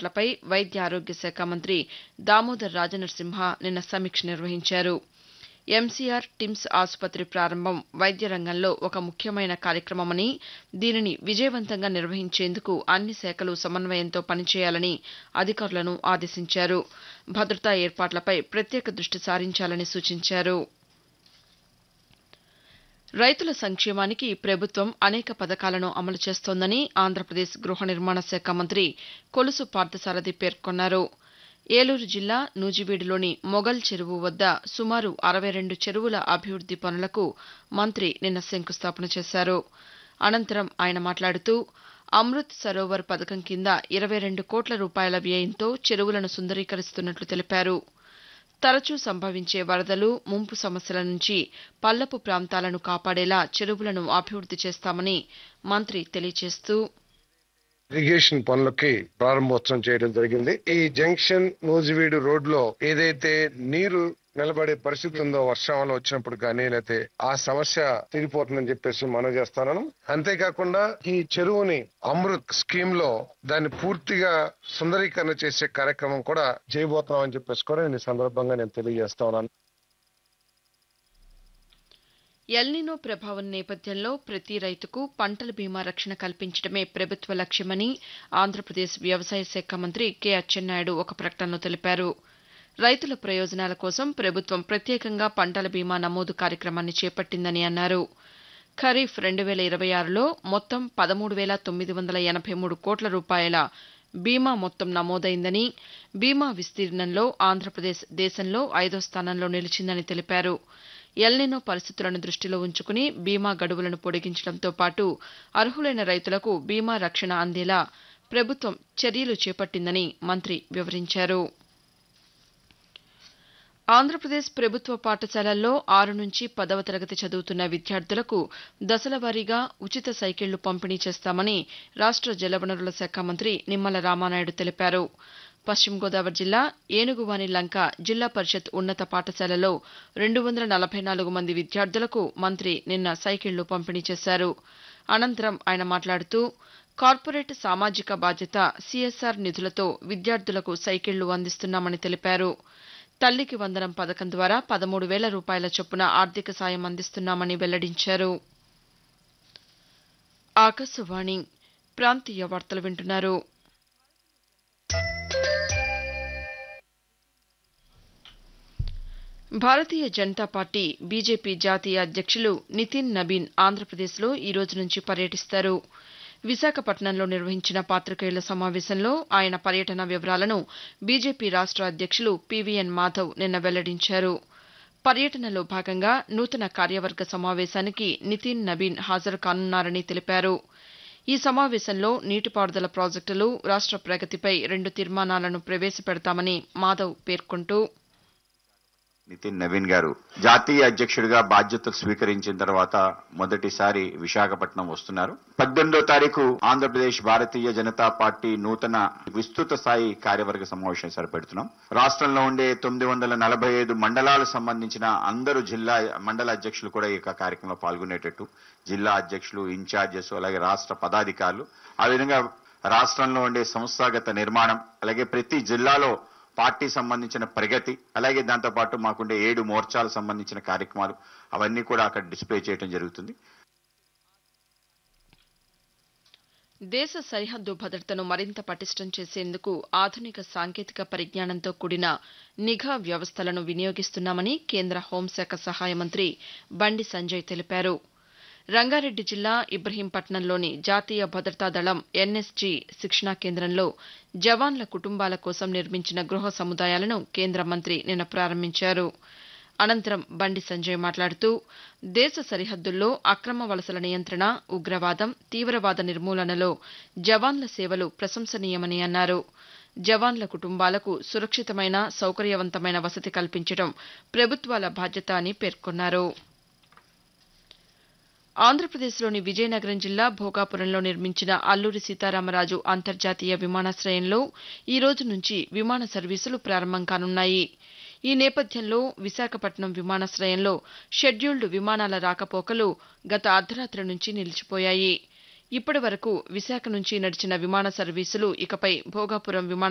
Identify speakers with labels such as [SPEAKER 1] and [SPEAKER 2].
[SPEAKER 1] ఏర్పాట్లపై వైద్య ఆరోగ్య శాఖ మంత్రి దామోదర్ రాజనరసింహ నిన్న సమీక్ష నిర్వహించారు ఎంసీఆర్ టిమ్స్ ఆసుపత్రి ప్రారంభం వైద్య రంగంలో ఒక ముఖ్యమైన కార్యక్రమమని దీనిని విజయవంతంగా నిర్వహించేందుకు అన్ని శాఖలు సమన్వయంతో పనిచేయాలని అధికారులను ఆదేశించారు భద్రతా ఏర్పాట్లపై ప్రత్యేక దృష్టి సారించాలని సూచించారు రైతుల సంక్షేమానికి ప్రభుత్వం అనేక పథకాలను అమలు చేస్తోందని ఆంధ్రప్రదేశ్ గృహ నిర్మాణ శాఖ మంత్రి కొలుసు పార్థసారథి పేర్కొన్నారు ఏలూరు జిల్లా నూజివీడులోని మొగల్ చెరువు వద్ద సుమారు అరవై రెండు చెరువుల అభివృద్ది పనులకు మంత్రి నిన్న శంకుస్థాపన చేశారు అనంతరం ఆయన మాట్లాడుతూ అమృత్ సరోవర్ పథకం కింద ఇరవై రెండు కోట్ల రూపాయల వ్యయంతో చెరువులను సుందరీకరిస్తున్నట్లు తెలిపారు తరచూ సంభవించే వరదలు ముంపు సమస్యల నుంచి పల్లపు ప్రాంతాలను కాపాడేలా చెరువులను అభివృద్ది చేస్తామని మంత్రి తెలియజేస్తూ
[SPEAKER 2] ఇరిగేషన్ పనులకి ప్రారంభోత్సవం చేయడం జరిగింది ఈ జంక్షన్ నూజివీడు రోడ్ లో ఏదైతే నీరు నిలబడే పరిస్థితి ఉందో వర్షాలు వచ్చినప్పుడు కానీ లేకపోతే ఆ సమస్య తీరిపోతుందని చెప్పేసి మనం చేస్తాను అంతేకాకుండా ఈ చెరువుని అమృత్ స్కీమ్ లో దాన్ని పూర్తిగా సుందరీకరణ చేసే కార్యక్రమం కూడా చేయబోతున్నాం అని చెప్పేసి కూడా నేను ఈ సందర్భంగా నేను తెలియజేస్తా ఉన్నాను
[SPEAKER 1] ఎల్నినో ప్రభావం నేపథ్యంలో ప్రతి రైతుకు పంటల బీమా రక్షణ కల్పించడమే ప్రభుత్వ లక్ష్యమని ఆంధ్రప్రదేశ్ వ్యవసాయ శాఖ మంత్రి కె అచ్చెన్నాయుడు ఒక ప్రకటనలో తెలిపారు రైతుల ప్రయోజనాల కోసం ప్రభుత్వం ప్రత్యేకంగా పంటల బీమా నమోదు కార్యక్రమాన్ని చేపట్టిందని అన్నారు ఖరీఫ్ రెండు వేల ఇరవై ఆరులో మొత్తం పదమూడు వేల తొమ్మిది వందల ఎనభై మూడు కోట్ల రూపాయల బీమా మొత్తం నమోదైందని బీమా విస్తీర్ణంలో ఆంధ్రప్రదేశ్ దేశంలో ఐదో స్థానంలో నిలిచిందని తెలిపారు ఎల్నినో పరిస్థితులను దృష్టిలో ఉంచుకుని బీమా గడువులను పొడిగించడంతో పాటు అర్హులైన రైతులకు బీమా రక్షణ అందేలా ప్రభుత్వం చర్యలు చేపట్టిందని మంత్రి వివరించారు ఆంధ్రప్రదేశ్ ప్రభుత్వ పాఠశాలల్లో ఆరు నుంచి పదవ తరగతి చదువుతున్న విద్యార్థులకు దశలవారీగా ఉచిత సైకిళ్లు పంపిణీ చేస్తామని రాష్ట జలవనరుల శాఖ మంత్రి నిమ్మల రామానాయుడు తెలిపారు పశ్చిమ గోదావరి జిల్లా ఏనుగువాని లంక జిల్లా పరిషత్ ఉన్నత పాఠశాలలో రెండు వందల నలభై నాలుగు మంది విద్యార్థులకు మంత్రి నిన్న సైకిళ్లు పంపిణీ చేశారు అనంతరం ఆయన మాట్లాడుతూ కార్పొరేట్ సామాజిక బాధ్యత సీఎస్ఆర్ నిధులతో విద్యార్థులకు సైకిళ్లు అందిస్తున్నామని తెలిపారు తల్లికి వందనం పథకం ద్వారా పదమూడు వేల రూపాయల చొప్పున ఆర్థిక సాయం అందిస్తున్నామని వెల్లడించారు ఆకాశవాణి ప్రాంతీయ వార్తలు వింటున్నారు భారతీయ జనతా పార్టీ బీజేపీ జాతీయ అధ్యక్షులు నితిన్ నబీన్ ఆంధ్రప్రదేశ్లో ఈ రోజు నుంచి పర్యటిస్తారు విశాఖపట్నంలో నిర్వహించిన పాతికేయుల సమావేశంలో ఆయన పర్యటన వివరాలను బీజేపీ రాష్ట అధ్యక్షులు పీవీఎన్ మాధవ్ నిన్న వెల్లడించారు పర్యటనలో భాగంగా నూతన కార్యవర్గ సమావేశానికి నితిన్ నబీన్ హాజరు కానున్నారని తెలిపారు ఈ సమావేశంలో నీటిపారుదల ప్రాజెక్టులు రాష్ట ప్రగతిపై రెండు తీర్మానాలను ప్రవేశపెడతామని మాధవ్ పేర్కొంటూ
[SPEAKER 3] నితిన్ నవీన్ గారు జాతీయ అధ్యక్షుడిగా బాధ్యతలు స్వీకరించిన తర్వాత మొదటిసారి విశాఖపట్నం వస్తున్నారు పద్దెనిమిదో తారీఖు ఆంధ్రప్రదేశ్ భారతీయ జనతా పార్టీ నూతన విస్తృత స్థాయి కార్యవర్గ సమావేశం సరిపెడుతున్నాం రాష్ట్రంలో ఉండే తొమ్మిది వందల నలభై ఐదు మండలాలకు సంబంధించిన అందరూ జిల్లా మండల అధ్యక్షులు కూడా ఈ యొక్క కార్యక్రమంలో పాల్గొనేటట్టు జిల్లా అధ్యక్షులు ఇన్ఛార్జెస్ అలాగే రాష్ట్ర పదాధికారులు ఆ విధంగా రాష్ట్రంలో ఉండే సంస్థాగత నిర్మాణం అలాగే ప్రతి జిల్లాలో పార్టీ సంబంధించిన ప్రగతి అలాగే దాంతోపాటు మాకుండే ఏడు మోర్చాలకు సంబంధించిన కార్యక్రమాలు అవన్నీ కూడా అక్కడ డిస్ప్లే చేయడం జరుగుతుంది
[SPEAKER 1] దేశ సరిహద్దు భద్రతను మరింత పటిష్టం చేసేందుకు ఆధునిక సాంకేతిక పరిజ్ఞానంతో కూడిన నిఘా వ్యవస్థలను వినియోగిస్తున్నామని కేంద్ర హోంశాఖ సహాయ మంత్రి బండి సంజయ్ తెలిపారు రంగారెడ్డి జిల్లా ఇబ్రహీంపట్నంలోని జాతీయ భద్రతా దళం ఎన్ఎస్జీ శిక్షణా కేంద్రంలో జవాన్ల కుటుంబాల కోసం నిర్మించిన గృహ సముదాయాలను కేంద్ర మంత్రి నిన్న ప్రారంభించారు అనంతరం బండి సంజయ్ మాట్లాడుతూ దేశ సరిహద్దుల్లో అక్రమ వలసల నియంత్రణ ఉగ్రవాదం తీవ్రవాద నిర్మూలనలో జవాన్ల సేవలు ప్రశంసనీయమని అన్నారు జవాన్ల కుటుంబాలకు సురక్షితమైన సౌకర్యవంతమైన వసతి కల్పించడం ప్రభుత్వాల బాధ్యత అని పేర్కొన్నారు ఆంధ్రప్రదేశ్లోని విజయనగరం జిల్లా భోగాపురంలో నిర్మించిన అల్లూరి సీతారామరాజు అంతర్జాతీయ విమానాశ్రయంలో ఈ రోజు నుంచి విమాన సర్వీసులు ప్రారంభం కానున్నాయి ఈ నేపథ్యంలో విశాఖపట్నం విమానాశ్రయంలో షెడ్యూల్డ్ విమానాల రాకపోకలు గత అర్ధరాత్రి నుంచి నిలిచిపోయాయి ఇప్పటి వరకు విశాఖ నుంచి నడిచిన విమాన సర్వీసులు ఇకపై భోగాపురం విమాన